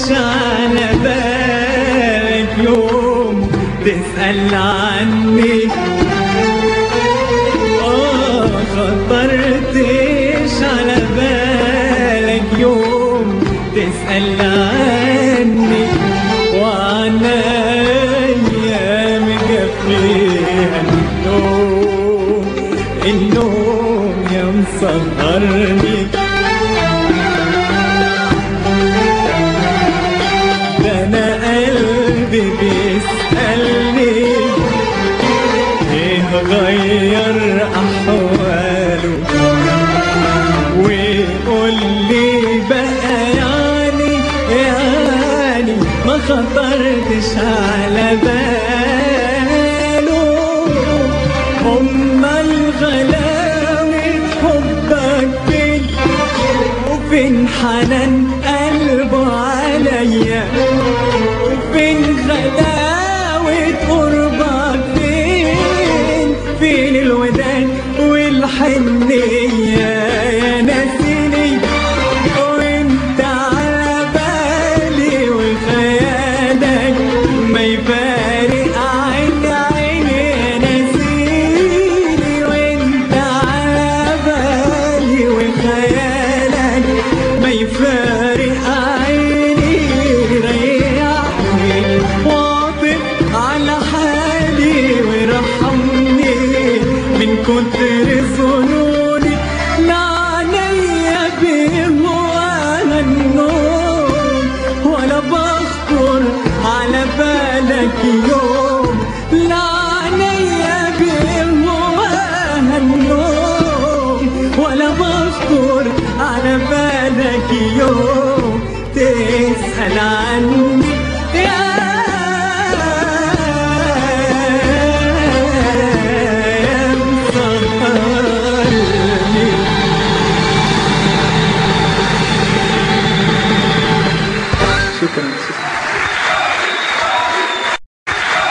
على بالك يوم تسأل عني آه خطرتش على بالك يوم تسأل عني وعن أيام فيها النوم النوم يا مسهرني ده انا قلبي بيسألني ايه غير احواله ويقول لي بقى يعني يعني ما خطرتش على باله امال غلاوة حبك فين وفين حنان قلبه عليا وفين غلاوة قربك فين فين الوداد والحنية يا ناسيني وانت على بالي وخيالك ما يفارق عين عيني يا ناسيني وانت على بالي وخيالك ما يفارق عيني ريحني واطف على حالي وارحمني من كتر ظنوني لا عليا بهم ولا النوم ولا بخطر على بالك يوم لا عليا بهم ولا النوم ولا بخطر على بالك يوم تسأل عني يا